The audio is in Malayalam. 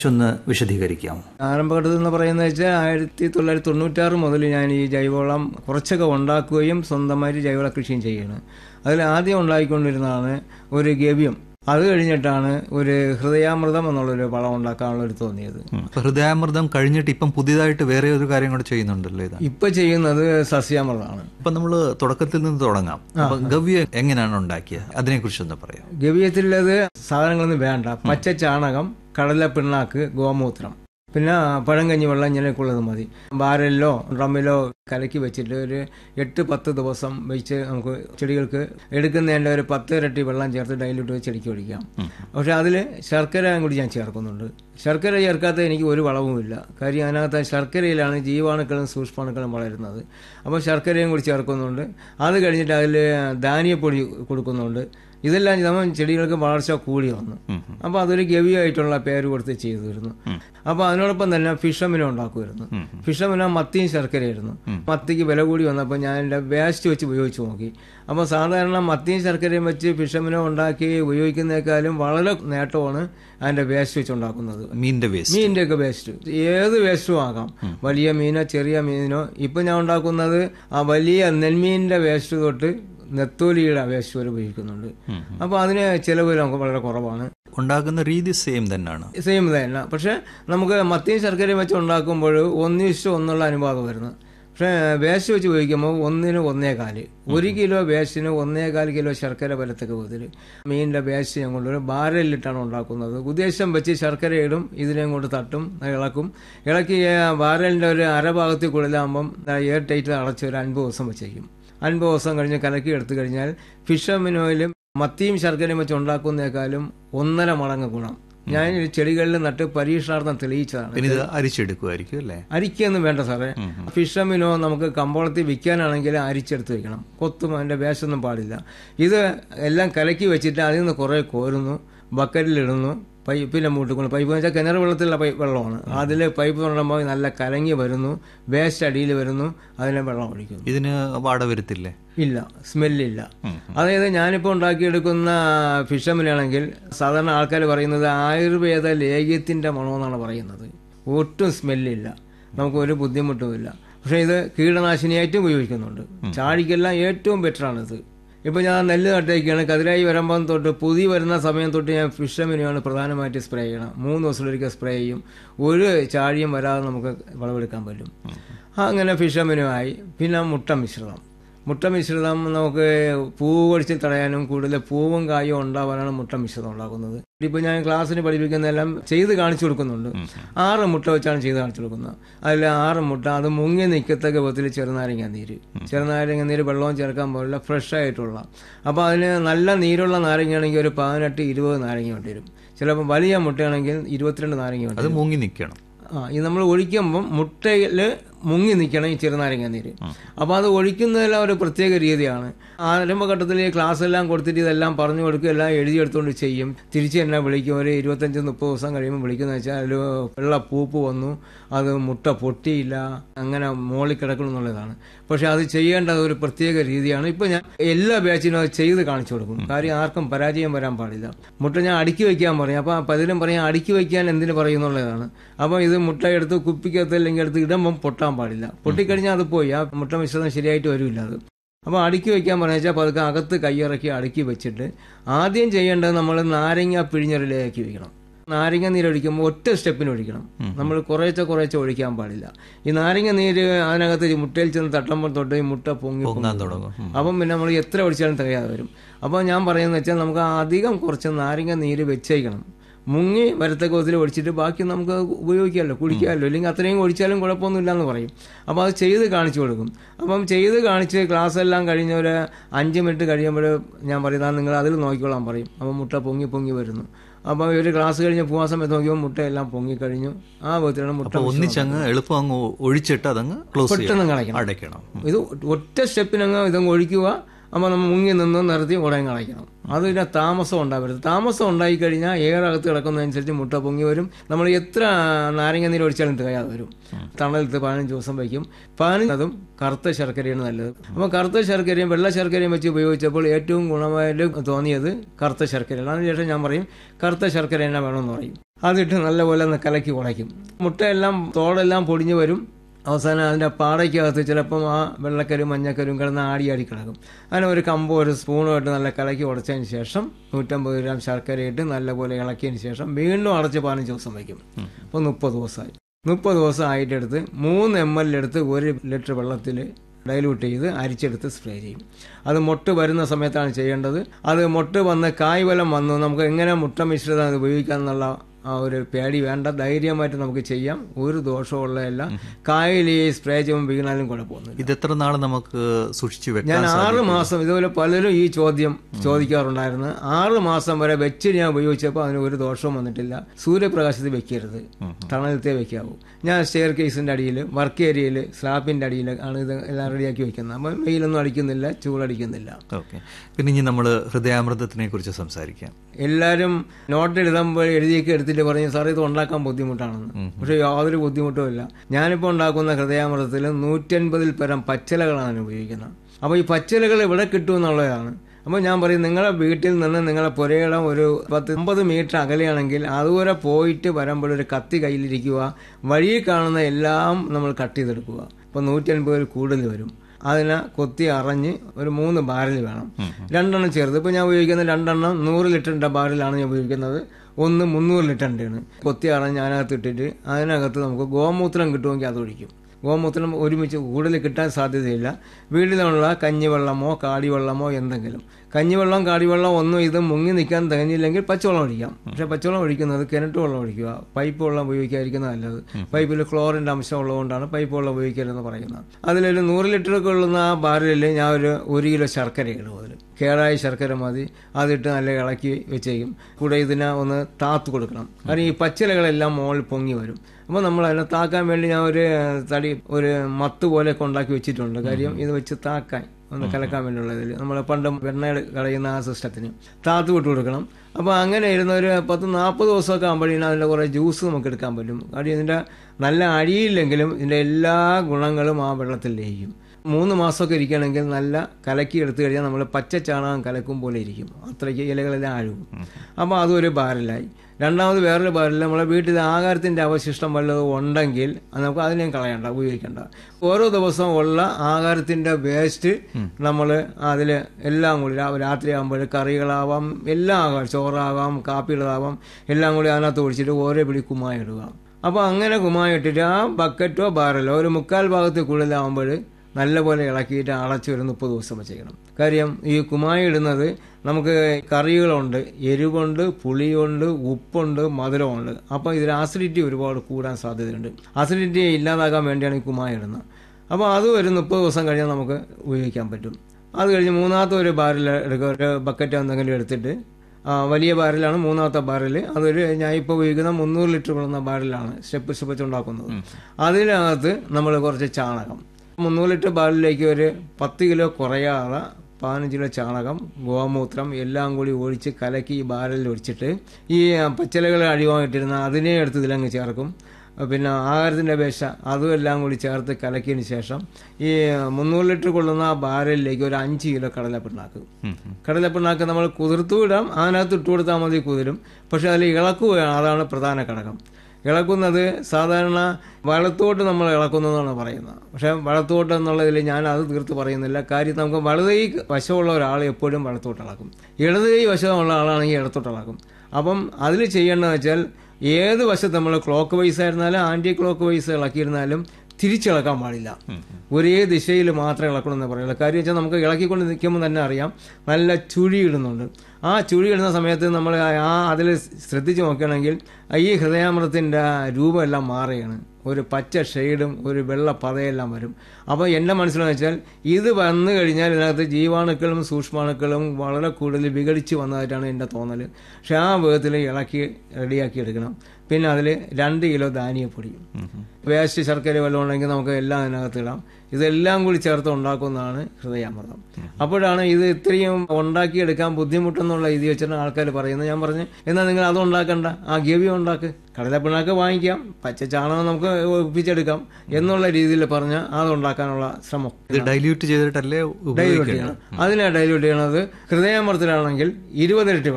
ഒന്ന് വിശദീകരിക്കാമോ ആരംഭഘട്ടത്തിൽ എന്ന് പറയുന്നത് വെച്ചാൽ ആയിരത്തി തൊള്ളായിരത്തി തൊണ്ണൂറ്റാറ് മുതൽ ഞാൻ ഈ ജൈവവളം കുറച്ചൊക്കെ ഉണ്ടാക്കുകയും സ്വന്തമായിട്ട് ജൈവവള കൃഷിയും ചെയ്യുകയാണ് അതിൽ ആദ്യം ഉണ്ടാക്കിക്കൊണ്ടിരുന്നതാണ് ഒരു ഗവ്യം അത് കഴിഞ്ഞിട്ടാണ് ഒരു ഹൃദയാമൃതം എന്നുള്ളൊരു വളം ഉണ്ടാക്കാനുള്ള ഒരു തോന്നിയത് അപ്പൊ ഹൃദയാമൃതം കഴിഞ്ഞിട്ട് ഇപ്പം പുതിയതായിട്ട് വേറെ ഒരു കാര്യം കൂടെ ചെയ്യുന്നുണ്ടല്ലോ ഇതാണ് ഇപ്പൊ ചെയ്യുന്നത് സസ്യാമൃതമാണ് അപ്പൊ നമ്മൾ തുടക്കത്തിൽ നിന്ന് തുടങ്ങാം അപ്പൊ ഗവ്യ എങ്ങനെയാണ് ഉണ്ടാക്കിയത് അതിനെക്കുറിച്ചൊന്ന് പറയാം ഗവ്യത്തിലുള്ളത് സാധനങ്ങളൊന്നും വേണ്ട പച്ച ചാണകം കടല പിണ്ണാക്ക് ഗോമൂത്രം പിന്നെ പഴങ്കഞ്ഞി വെള്ളം ഇങ്ങനെയൊക്കെയുള്ളത് മതി ബാരലിലോ ഡ്രമ്മിലോ കലക്കി വെച്ചിട്ട് ഒരു എട്ട് പത്ത് ദിവസം വെച്ച് നമുക്ക് ചെടികൾക്ക് എടുക്കുന്നതിൻ്റെ ഒരു പത്ത് ഇരട്ടി വെള്ളം ചേർത്ത് ഡൈലൂട്ട് വെച്ച് ചെടിക്ക് ഒഴിക്കാം പക്ഷെ അതിൽ ശർക്കര കൂടി ഞാൻ ചേർക്കുന്നുണ്ട് ശർക്കര ചേർക്കാത്ത എനിക്ക് ഒരു വളവുമില്ല കാര്യം അതിനകത്ത് ശർക്കരയിലാണ് ജീവാണുക്കളും സൂക്ഷ്മാണുക്കളും വളരുന്നത് അപ്പോൾ ശർക്കരയും കൂടി ചേർക്കുന്നുണ്ട് അത് കഴിഞ്ഞിട്ട് അതിൽ ധാന്യപ്പൊടി കൊടുക്കുന്നുണ്ട് ഇതെല്ലാം നമ്മൾ ചെടികൾക്ക് വളർച്ച കൂടി വന്നു അപ്പോൾ അതൊരു ഗവിയായിട്ടുള്ള പേര് കൊടുത്ത് ചെയ്തു വരുന്നു അപ്പോൾ അതിനോടൊപ്പം തന്നെ ഫിഷമിനും ഉണ്ടാക്കുമായിരുന്നു ഫിഷമിന മത്തിയും ശർക്കരയായിരുന്നു മത്തിക്ക് വില കൂടി വന്നപ്പോൾ ഞാൻ എൻ്റെ വേസ്റ്റ് വെച്ച് ഉപയോഗിച്ച് നോക്കി അപ്പോൾ സാധാരണ മത്തിയും ശർക്കരയും വെച്ച് ഫിഷമിനോ ഉണ്ടാക്കി ഉപയോഗിക്കുന്നതിനേക്കാളും വളരെ നേട്ടമാണ് അതിൻ്റെ വേസ്റ്റ് വെച്ച് ഉണ്ടാക്കുന്നത് മീനിന്റെ വേസ്റ്റ് മീനിന്റെ ഒക്കെ വേസ്റ്റ് ഏത് വേസ്റ്റും ആകാം വലിയ മീനോ ചെറിയ മീനോ ഇപ്പൊ ഞാൻ ഉണ്ടാക്കുന്നത് ആ വലിയ നെൽമീനിന്റെ വേസ്റ്റ് തൊട്ട് നെത്തോലിയുടെ വേസ്റ്റ് വരെ ഉപയോഗിക്കുന്നുണ്ട് അപ്പൊ അതിന് ചിലവ് നമുക്ക് വളരെ കുറവാണ് ഉണ്ടാക്കുന്ന രീതി സെയിം തന്നെയാണ് സെയിം തന്നെ പക്ഷെ നമുക്ക് മത്തിയും ശർക്കരയും വെച്ച് ഉണ്ടാക്കുമ്പോൾ ഒന്നിഷ്ട ഒന്നുള്ള അനുപാതം വരുന്നത് പക്ഷേ വേസ്റ്റ് വെച്ച് ഉപയോഗിക്കുമ്പോൾ ഒന്നിന് ഒന്നേകാല് ഒരു കിലോ വേസ്റ്റിന് ഒന്നേകാൽ കിലോ ശർക്കര വരത്തക്ക വിധത്തിൽ മീനിന്റെ വേസ്റ്റ് ഞാൻ കൊണ്ടുവരും ബാരലിലിട്ടാണ് ഉണ്ടാക്കുന്നത് ഉദ്ദേശം വെച്ച് ശർക്കര ഇടും ഇതിനെയും കൊണ്ട് തട്ടും ഇളക്കും ഇളക്കി ബാരലിന്റെ ഒരു അരഭാഗത്തിൽ കൂടുതലാകുമ്പം എയർ ടൈറ്റ് അടച്ച് ഒരു അൻപത് ദിവസം വെച്ചേക്കും അൻപത് ദിവസം കഴിഞ്ഞ് കലക്കി എടുത്തു കഴിഞ്ഞാൽ ഫിഷമിനോയിലും മത്തിയും ശർക്കരയും വെച്ച് ഉണ്ടാക്കുന്നേക്കാളും ഒന്നര മടങ്ങ് ഗുണം ഞാൻ ഈ ചെടികളിൽ നട്ട് പരീക്ഷണാർത്ഥം തെളിയിച്ചതാണ് പിന്നെ ഇത് അരിച്ചെടുക്കുമായിരിക്കും അല്ലേ അരിക്കൊന്നും വേണ്ട സാറേ ഫിഷമിനോ നമുക്ക് കമ്പോളത്തിൽ വിൽക്കാനാണെങ്കിൽ അരിച്ചെടുത്ത് വെക്കണം കൊത്തും അതിന്റെ വേഷമൊന്നും പാടില്ല ഇത് എല്ലാം കലക്കി വെച്ചിട്ട് അതിൽ നിന്ന് കുറേ കോരുന്നു ബക്കറ്റിലിടുന്നു പൈപ്പിലെ മൂട്ടിക്കൊണ്ട് പൈപ്പ് എന്ന് വെച്ചാൽ കിണർ വെള്ളത്തിലുള്ള പൈപ്പ് വെള്ളമാണ് അതിൽ പൈപ്പ് തുറന്നുമ്പോൾ നല്ല കലങ്ങി വരുന്നു വേസ്റ്റ് അടിയിൽ വരുന്നു അതിനെ വെള്ളം ഒഴിക്കുന്നു ഇതിന് വാട വരത്തില്ലേ ഇല്ല സ്മെല്ലില്ല അതായത് ഞാനിപ്പോൾ ഉണ്ടാക്കിയെടുക്കുന്ന ഫിഷമിനാണെങ്കിൽ സാധാരണ ആൾക്കാർ പറയുന്നത് ആയുർവേദ ലേഖ്യത്തിന്റെ മണമെന്നാണ് പറയുന്നത് ഒട്ടും സ്മെല്ലില്ല നമുക്ക് ഒരു ബുദ്ധിമുട്ടുമില്ല പക്ഷെ ഇത് കീടനാശിനിയായിട്ടും ഉപയോഗിക്കുന്നുണ്ട് ചാഴിക്കെല്ലാം ഏറ്റവും ബെറ്ററാണിത് ഇപ്പൊ ഞാൻ നെല്ല് നട്ടേക്കാണ് കതിരായി വരുമ്പം തൊട്ട് പുതിയ വരുന്ന സമയം തൊട്ട് ഞാൻ ഫിഷമിനെയാണ് പ്രധാനമായിട്ട് സ്പ്രേ ചെയ്യണം മൂന്ന് ദിവസത്തിലൊരിക്കൽ സ്പ്രേ ചെയ്യും ഒരു ചാഴിയും വരാതെ നമുക്ക് വിളവെടുക്കാൻ പറ്റും അങ്ങനെ ഫിഷമിനുമായി പിന്നെ മുട്ട മിശ്രിതം മുട്ട മിശ്രിതം നമുക്ക് പൂവ് കൊടിച്ച് തടയാനും കൂടുതൽ പൂവും കായും ഉണ്ടാവാനാണ് മുട്ട മിശ്രിതം ഉണ്ടാക്കുന്നത് ഇപ്പൊ ഞാൻ ക്ലാസ്സിന് പഠിപ്പിക്കുന്നതെല്ലാം ചെയ്ത് കാണിച്ചു കൊടുക്കുന്നുണ്ട് ആറ് മുട്ട വെച്ചാണ് ചെയ്ത് കാണിച്ചു കൊടുക്കുന്നത് അതിൽ ആറ് മുട്ട അത് മുങ്ങി നിൽക്കത്തക്ക വിധത്തിൽ ചെറുനാരങ്ങ നീര് ചെറുനാരങ്ങ നീര് വെള്ളവും ചേർക്കാൻ പാടില്ല ഫ്രഷ് ആയിട്ടുള്ള അപ്പോൾ അതിന് നല്ല നീരുള്ള നാരങ്ങയാണെങ്കിൽ ഒരു പതിനെട്ട് ഇരുപത് നാരങ്ങ വേണ്ടി വരും ചിലപ്പോൾ വലിയ മുട്ടയാണെങ്കിൽ ഇരുപത്തിരണ്ട് നാരങ്ങ വേണ്ടി അത് വരും മുങ്ങി നിൽക്കണം ആ ഇത് നമ്മൾ ഒഴിക്കുമ്പം മുട്ടയിൽ മുങ്ങി നിൽക്കണം ഈ ചെറുനാരങ്ങ നീര് അപ്പോൾ അത് ഒഴിക്കുന്നതെല്ലാം ഒരു പ്രത്യേക രീതിയാണ് ആരംഭഘട്ടത്തിൽ ഈ ക്ലാസ് എല്ലാം കൊടുത്തിട്ട് ഇതെല്ലാം പറഞ്ഞു കൊടുക്കും എല്ലാം എഴുതിയെടുത്തുകൊണ്ട് ചെയ്യും തിരിച്ച് എന്നെ വിളിക്കും ഒരു ഇരുപത്തഞ്ച് മുപ്പത് ദിവസം കഴിയുമ്പോൾ വിളിക്കുന്ന വെച്ചാൽ അതിൽ വെള്ള പൂപ്പ് വന്നു അത് മുട്ട പൊട്ടിയില്ല അങ്ങനെ മോളിൽ കിടക്കണം എന്നുള്ളതാണ് പക്ഷെ അത് ചെയ്യേണ്ടത് ഒരു പ്രത്യേക രീതിയാണ് ഇപ്പൊ ഞാൻ എല്ലാ ബാച്ചിനും അത് ചെയ്ത് കാണിച്ചു കൊടുക്കും കാര്യം ആർക്കും പരാജയം വരാൻ പാടില്ല മുട്ട ഞാൻ അടുക്കി വെക്കാൻ പറയും അപ്പൊ പലരും പറയാം അടുക്കി വെക്കാൻ എന്തിനു പറയുന്നുള്ളതാണ് അപ്പൊ ഇത് മുട്ട എടുത്ത് കുപ്പിക്കകത്ത് അല്ലെങ്കിൽ എടുത്ത് ഇടുമ്പം പൊട്ടാൻ പാടില്ല പൊട്ടിക്കഴിഞ്ഞാൽ അത് പോയി ആ മുട്ട മിശ്രിതം ശരിയായിട്ട് വരില്ല അത് അപ്പോൾ അടുക്കി വെക്കാൻ പറഞ്ഞു വെച്ചാൽ പതുക്കെ അകത്ത് കൈയിറക്കി അടുക്കി വെച്ചിട്ട് ആദ്യം ചെയ്യേണ്ടത് നമ്മൾ നാരങ്ങ പിഴിഞ്ഞൊരിലേക്ക് വെക്കണം നാരങ്ങ നീര് ഒഴിക്കുമ്പോൾ ഒറ്റ സ്റ്റെപ്പിന് ഒഴിക്കണം നമ്മൾ കുറേശ്ശെ കുറേശ്ശെ ഒഴിക്കാൻ പാടില്ല ഈ നാരങ്ങ നീര് അതിനകത്ത് ഈ മുട്ടയിൽ ചെന്ന് തട്ടുമ്പോൾ തൊട്ട് ഈ മുട്ട പൊങ്ങി പൊങ്ങാൻ പൊങ്ങി തുടങ്ങും ഉം. അപ്പം പിന്നെ നമ്മൾ എത്ര ഒഴിച്ചാലും തികയാതെ വരും അപ്പോൾ ഞാൻ പറയുന്നത് വെച്ചാൽ നമുക്ക് അധികം കുറച്ച് നാരങ്ങ നീര് വെച്ചേക്കണം മുങ്ങി വരത്തക്ക വിധത്തിൽ ഒഴിച്ചിട്ട് ബാക്കി നമുക്ക് ഉപയോഗിക്കാമല്ലോ കുടിക്കാമല്ലോ ഇല്ലെങ്കിൽ അത്രയും ഒഴിച്ചാലും കുഴപ്പമൊന്നുമില്ല എന്ന് പറയും അപ്പോൾ അത് ചെയ്ത് കാണിച്ചു കൊടുക്കും അപ്പം ചെയ്ത് കാണിച്ച് ക്ലാസ് എല്ലാം കഴിഞ്ഞ ഒരു അഞ്ച് മിനിറ്റ് കഴിയുമ്പോൾ ഞാൻ പറയും "ദാ നിങ്ങൾ അതിൽ നോക്കിക്കോളാൻ പറയും അപ്പോൾ മുട്ട പൊങ്ങി പൊങ്ങി വരുന്നു അപ്പോൾ ഒരു ക്ലാസ് കഴിഞ്ഞ് പോകാൻ സമയത്ത് നോക്കിയപ്പോൾ മുട്ട എല്ലാം പൊങ്ങി കഴിഞ്ഞു ആ വിധത്തിലാണ് മുട്ട അപ്പൊ ഒന്നിച്ചങ്ങ് എളുപ്പം അങ്ങ് ഒഴിച്ചിട്ട് അതങ്ങ് ക്ലോസ് പെട്ടെന്ന് കളയ്ക്കണം അടയ്ക്കണം ഇത് ഒറ്റ സ്റ്റെപ്പിനങ്ങ് ഇതങ്ങ് ഒഴിക്കുക അപ്പോൾ നമ്മൾ മുങ്ങി നിന്ന് നിർത്തി ഉടനെ കളയ്ക്കണം അത് പിന്നെ താമസം ഉണ്ടാവരുത് താമസം ഉണ്ടായി കഴിഞ്ഞാൽ ഏറകത്ത് കിടക്കുന്നതനുസരിച്ച് മുട്ട പൊങ്ങി വരും നമ്മൾ എത്ര നാരങ്ങ നീര് ഒഴിച്ചാലും തികയാതെ വരും തണലത്ത് പതിനഞ്ച് ദിവസം വയ്ക്കും പതിനഞ്ചതും കറുത്ത ശർക്കരയാണ് നല്ലത് അപ്പോൾ കറുത്ത ശർക്കരയും വെള്ള ശർക്കരയും വെച്ച് ഉപയോഗിച്ചപ്പോൾ ഏറ്റവും ഗുണമായിട്ട് തോന്നിയത് കറുത്ത ശർക്കരയാണ് അതിനുശേഷം ഞാൻ പറയും കറുത്ത ശർക്കര തന്നെ വേണമെന്ന് പറയും അതിട്ട് നല്ലപോലെ ഒന്ന് കലക്കി ഉടയ്ക്കും മുട്ടയെല്ലാം തോടെല്ലാം പൊടിഞ്ഞു വരും അവസാനം അതിൻ്റെ പാടയ്ക്കകത്ത് ചിലപ്പം ആ വെള്ളക്കരും മഞ്ഞക്കരും കിടന്ന് ആടി ആടി കിടക്കും അങ്ങനെ ഒരു കമ്പോ ഒരു സ്പൂണോ ഇട്ട് നല്ല കലക്കി ഉടച്ചതിന് ശേഷം നൂറ്റമ്പത് ഗ്രാം ശർക്കര ഇട്ട് നല്ലപോലെ ഇളക്കിയതിന് ശേഷം വീണ്ടും അടച്ച് പതിനഞ്ച് ദിവസം വയ്ക്കും അപ്പോൾ മുപ്പത് ദിവസമായി മുപ്പത് ദിവസം ആയിട്ടെടുത്ത് മൂന്ന് എം എൽ എടുത്ത് ഒരു ലിറ്റർ വെള്ളത്തിൽ ഡൈലൂട്ട് ചെയ്ത് അരിച്ചെടുത്ത് സ്പ്രേ ചെയ്യും അത് മൊട്ട് വരുന്ന സമയത്താണ് ചെയ്യേണ്ടത് അത് മൊട്ട് വന്ന് കായ് വലം വന്നു നമുക്ക് എങ്ങനെ മുട്ട മിശ്രിതം അത് ഉപയോഗിക്കാമെന്നുള്ള ആ ഒരു പേടി വേണ്ട ധൈര്യമായിട്ട് നമുക്ക് ചെയ്യാം ഒരു ദോഷമുള്ളതല്ല കായൽ ഈ സ്പ്രേ ചെയ്യുമ്പോൾ വീണാലും കുഴപ്പമൊന്നുമില്ല ഇത് എത്ര നാൾ നമുക്ക് സൂക്ഷിച്ചു ഞാൻ വെക്കാൻ ആറ് മാസം ഇതുപോലെ പലരും ഈ ചോദ്യം ചോദിക്കാറുണ്ടായിരുന്നു ആറ് മാസം വരെ വെച്ച് ഞാൻ ഉപയോഗിച്ചപ്പോൾ അതിന് ഒരു ദോഷവും വന്നിട്ടില്ല സൂര്യപ്രകാശത്തിൽ വെക്കരുത് തണലത്തെ വെക്കാവൂ ഞാൻ സ്റ്റെയർ കേസിന്റെ അടിയിൽ വർക്ക് ഏരിയയിൽ സ്ലാബിന്റെ അടിയിൽ ആണ് ഇത് എല്ലാം റെഡിയാക്കി വെക്കുന്നത് അപ്പം വെയിലൊന്നും അടിക്കുന്നില്ല ചൂടടിക്കുന്നില്ല ഓക്കെ പിന്നെ ഇനി നമ്മൾ ഹൃദയാമൃതത്തിനെ കുറിച്ച് സംസാരിക്കാം എല്ലാവരും നോട്ട് എഴുതുമ്പോൾ എഴുതിയൊക്കെ എടുത്തിട്ട് പറഞ്ഞു സാർ ഇത് ഉണ്ടാക്കാൻ ബുദ്ധിമുട്ടാണെന്ന് പക്ഷെ യാതൊരു ബുദ്ധിമുട്ടും ഇല്ല ഞാനിപ്പോൾ ഉണ്ടാക്കുന്ന ഹൃദയാമൃതത്തിൽ നൂറ്റൻപതിൽ പരം പച്ചിലകളാണ് ഉപയോഗിക്കുന്നത് അപ്പോൾ ഈ പച്ചിലകൾ ഇവിടെ കിട്ടുമെന്നുള്ളതാണ് അപ്പോൾ ഞാൻ പറയും നിങ്ങളുടെ വീട്ടിൽ നിന്ന് നിങ്ങളുടെ പുരയിടം ഒരു പത്ത് അമ്പത് മീറ്റർ അകലെയാണെങ്കിൽ അതുവരെ പോയിട്ട് വരുമ്പോൾ ഒരു കത്തി കയ്യിലിരിക്കുക വഴിയിൽ കാണുന്ന എല്ലാം നമ്മൾ കട്ട് ചെയ്തെടുക്കുക അപ്പോൾ നൂറ്റി അൻപതിൽ കൂടുതൽ വരും അതിനെ കൊത്തി അറഞ്ഞ് ഒരു മൂന്ന് ബാരൽ വേണം രണ്ടെണ്ണം ചേർത്ത് ഇപ്പോൾ ഞാൻ ഉപയോഗിക്കുന്ന രണ്ടെണ്ണം നൂറ് ലിറ്ററിൻ്റെ ബാരലാണ് ഞാൻ ഉപയോഗിക്കുന്നത് ഒന്ന് മുന്നൂറ് ലിറ്ററിൻ്റെയാണ് കൊത്തി അറഞ്ഞ് അതിനകത്ത് ഇട്ടിട്ട് അതിനകത്ത് നമുക്ക് ഗോമൂത്രം കിട്ടുമെങ്കിൽ അത് ഒഴിക്കും ഗോമൂത്രം ഒരുമിച്ച് കൂടുതൽ കിട്ടാൻ സാധ്യതയില്ല വീട്ടിലുള്ള കഞ്ഞിവെള്ളമോ കാടിവെള്ളമോ എന്തെങ്കിലും കഞ്ഞിവെള്ളം കാടിവെള്ളം ഒന്നും ഇത് മുങ്ങി നിൽക്കാൻ തികഞ്ഞില്ലെങ്കിൽ പച്ചവെള്ളം ഒഴിക്കാം പക്ഷെ പച്ചവെള്ളം ഒഴിക്കുന്നത് കിണറ്റ് വെള്ളം ഒഴിക്കുക പൈപ്പ് വെള്ളം ഉപയോഗിക്കാതിരിക്കുന്നത് നല്ലത് പൈപ്പിൽ ക്ലോറിൻ്റെ അംശം ഉള്ളതുകൊണ്ടാണ് പൈപ്പ് വെള്ളം ഉപയോഗിക്കരുതെന്ന് പറയുന്നത് അതിലൊരു നൂറ് ലിറ്റർ കൊള്ളുന്ന ആ ബാരലിൽ ഞാൻ ഒരു ഒരു കിലോ ശർക്കര ഇടും അതിൽ കേടായ ശർക്കര മതി അതിട്ട് നല്ല ഇളക്കി വെച്ചേക്കും കൂടെ ഇതിനെ ഒന്ന് താത്ത് കൊടുക്കണം കാരണം ഈ പച്ചിലകളെല്ലാം മുകളിൽ പൊങ്ങി വരും അപ്പോൾ നമ്മൾ അതിനെ താക്കാൻ വേണ്ടി ഞാൻ ഒരു തടി ഒരു മത്ത് പോലെ ഉണ്ടാക്കി വെച്ചിട്ടുണ്ട് കാര്യം ഇത് വെച്ച് താക്കാൻ ഒന്ന് കലക്കാൻ വേണ്ടിയുള്ള ഇതിൽ നമ്മൾ പണ്ട് വെണ്ണ കളയുന്ന ആ സിസ്റ്റത്തിന് താത്ത് വിട്ട് കൊടുക്കണം അപ്പോൾ അങ്ങനെ ഇരുന്ന ഒരു പത്ത് നാൽപ്പത് ദിവസമൊക്കെ ആകുമ്പോഴേക്കും അതിൻ്റെ കുറേ ജ്യൂസ് നമുക്ക് എടുക്കാൻ പറ്റും കാര്യം ഇതിൻ്റെ നല്ല അഴിയില്ലെങ്കിലും ഇതിൻ്റെ എല്ലാ ഗുണങ്ങളും ആ വെള്ളത്തിൽ ലയിക്കും മൂന്ന് മാസമൊക്കെ ഇരിക്കുകയാണെങ്കിൽ നല്ല കലക്കി എടുത്തു കഴിഞ്ഞാൽ നമ്മൾ പച്ച ചാണകം കലക്കും പോലെ ഇരിക്കും അത്രയ്ക്ക് ഇലകളെല്ലാം അഴുകും അപ്പോൾ അതൊരു ബാരലായി രണ്ടാമത് വേറൊരു ബാരൽ നമ്മളെ വീട്ടിൽ ആഹാരത്തിൻ്റെ അവശിഷ്ടം വല്ലതും ഉണ്ടെങ്കിൽ അത് നമുക്ക് അതിനെയും കളയണ്ട ഉപയോഗിക്കണ്ട ഓരോ ദിവസവും ഉള്ള ആഹാരത്തിൻ്റെ വേസ്റ്റ് നമ്മൾ അതിൽ എല്ലാം കൂടി രാ- രാത്രിയാകുമ്പോൾ കറികളാവാം എല്ലാം ആകാം ചോറാകാം കാപ്പികളാവാം എല്ലാം കൂടി അതിനകത്ത് ഒഴിച്ചിട്ട് ഓരോ പിടി കുമ്മായ ഇടുക അപ്പോൾ അങ്ങനെ കുമ്മായ ഇട്ടിട്ട് ആ ബക്കറ്റോ ബാരലോ ഒരു മുക്കാൽ ഭാഗത്ത് കൂടുതലാകുമ്പോൾ നല്ലപോലെ ഇളക്കിയിട്ട് അടച്ച് ഒരു മുപ്പത് ദിവസം വെച്ചേക്കണം കാര്യം ഈ കുമ്മായി ഇടുന്നത് നമുക്ക് കറികളുണ്ട് എരിവുണ്ട് പുളിയുണ്ട് ഉപ്പുണ്ട് മധുരമുണ്ട് അപ്പോൾ ഇതിൽ ആസിഡിറ്റി ഒരുപാട് കൂടാൻ സാധ്യതയുണ്ട് ആസിഡിറ്റി ഇല്ലാതാക്കാൻ വേണ്ടിയാണ് ഈ കുമ്മായി ഇടുന്നത് അപ്പോൾ അത് ഒരു മുപ്പത് ദിവസം കഴിഞ്ഞാൽ നമുക്ക് ഉപയോഗിക്കാൻ പറ്റും അത് കഴിഞ്ഞ് മൂന്നാമത്തെ ഒരു ബാരൽ എടുക്കുക ഒരു ബക്കറ്റ് എന്തെങ്കിലും എടുത്തിട്ട് ആ, വലിയ ബാരലാണ് മൂന്നാമത്തെ ബാരൽ അതൊരു ഞാൻ ഇപ്പോൾ ഉപയോഗിക്കുന്ന മുന്നൂറ് ലിറ്റർ കൊള്ളുന്ന ബാരലാണ് സ്റ്റെപ്പ് സ്റ്റെപ്പ് വെച്ച് ഉണ്ടാക്കുന്നത് അതിനകത്ത് നമ്മൾ കുറച്ച് ചാണകം മുന്നൂറ് ലിറ്റർ ബാരലിലേക്ക് ഒരു പത്ത് കിലോ കുറയാതെ പതിനഞ്ച് കിലോ ചാണകം ഗോമൂത്രം എല്ലാം കൂടി ഒഴിച്ച് കലക്കി ഈ ബാരലിൽ ഒഴിച്ചിട്ട് ഈ പച്ചിലകൾ അഴിവായിട്ടിരുന്ന അതിനെ എടുത്ത് ഇതിലങ്ങ് ചേർക്കും പിന്നെ ആഹാരത്തിൻ്റെ വേഷ അതും എല്ലാം കൂടി ചേർത്ത് കലക്കിയതിന് ശേഷം ഈ മുന്നൂറ് ലിറ്റർ കൊള്ളുന്ന ആ ബാരലിലേക്ക് ഒരു അഞ്ച് കിലോ കടലപ്പിണ്ണാക്ക് കടലപ്പിണ്ണാക്ക് നമ്മൾ കുതിർത്തു വിടാം അതിനകത്ത് ഇട്ട് കൊടുത്താൽ മതി കുതിരും പക്ഷെ അതിൽ ഇളക്കുകയാണ് അതാണ് പ്രധാന ഘടകം ഇളക്കുന്നത് സാധാരണ വലത്തോട്ട് നമ്മൾ ഇളക്കുന്നതെന്നാണ് പറയുന്നത് പക്ഷേ വലത്തോട്ട് എന്നുള്ളതിൽ ഞാൻ അത് തീർത്ത് പറയുന്നില്ല കാര്യം നമുക്ക് വലത് കൈ വശമുള്ള ഒരാൾ എപ്പോഴും വലത്തോട്ട് ഇളക്കും ഇടത് കൈ വശമുള്ള ആളാണെങ്കിൽ ഇടത്തോട്ട് ഇളക്കും അപ്പം അതിൽ ചെയ്യേണ്ടതെന്ന് വെച്ചാൽ ഏത് വശത്ത് നമ്മൾ ക്ലോക്ക് വൈസ് ആയിരുന്നാലും ആൻറ്റി ക്ലോക്ക് വൈസ് ഇളക്കിയിരുന്നാലും തിരിച്ചിളക്കാൻ പാടില്ല ഒരേ ദിശയിൽ മാത്രമേ ഇളക്കണമെന്ന് പറയുള്ളൂ കാര്യം വെച്ചാൽ നമുക്ക് ഇളക്കിക്കൊണ്ട് നിൽക്കുമ്പോൾ തന്നെ അറിയാം നല്ല ചുഴി ഇടുന്നുണ്ട് ആ ചുഴി ഇടുന്ന സമയത്ത് നമ്മൾ ആ അതിൽ ശ്രദ്ധിച്ച് നോക്കുകയാണെങ്കിൽ ഈ ഹൃദയാമൃതത്തിൻ്റെ രൂപമെല്ലാം മാറുകയാണ് ഒരു പച്ച ഷെയ്ഡും ഒരു വെള്ള പതയെല്ലാം വരും അപ്പോൾ എൻ്റെ മനസ്സിലെന്ന് വെച്ചാൽ ഇത് വന്നു കഴിഞ്ഞാൽ ഇതിനകത്ത് ജീവാണുക്കളും സൂക്ഷ്മാണുക്കളും വളരെ കൂടുതൽ വിഘടിച്ച് വന്നതായിട്ടാണ് എൻ്റെ തോന്നൽ പക്ഷെ ആ വിധത്തിൽ ഇളക്കി റെഡിയാക്കി എടുക്കണം പിന്നെ അതിൽ രണ്ട് കിലോ ധാന്യപ്പൊടി വേസ്റ്റ് ശർക്കര വല്ലതും ഉണ്ടെങ്കിൽ നമുക്ക് എല്ലാം അതിനകത്ത് ഇടാം ഇതെല്ലാം കൂടി ചേർത്ത് ഉണ്ടാക്കുന്നതാണ് ഹൃദയാമൃതം അപ്പോഴാണ് ഇത് ഇത്രയും ഉണ്ടാക്കിയെടുക്കാൻ ബുദ്ധിമുട്ടെന്നുള്ള ഇത് വെച്ചിട്ട് ആൾക്കാർ പറയുന്നത് ഞാൻ പറഞ്ഞു എന്നാൽ നിങ്ങൾ അത് ഉണ്ടാക്കണ്ട ആ ഗവി ഉണ്ടാക്ക് കടലപ്പിണ്ണാക്ക് വാങ്ങിക്കാം പച്ച ചാണകം നമുക്ക് ഒപ്പിച്ചെടുക്കാം എന്നുള്ള രീതിയിൽ പറഞ്ഞ് അത് ഉണ്ടാക്കാനുള്ള ശ്രമം ഇത് ഡൈല്യൂട്ട് ചെയ്തിട്ടല്ലേ ഡൈല്യൂട്ട് ഉപയോഗിക്കേണ്ടത് ചെയ്യണം അതിനെ ഡൈല്യൂട്ട് ചെയ്യണത് ഹൃദയാമൃതത്തിലാണെങ്കിൽ ഇരുപത് ലിറ്റർ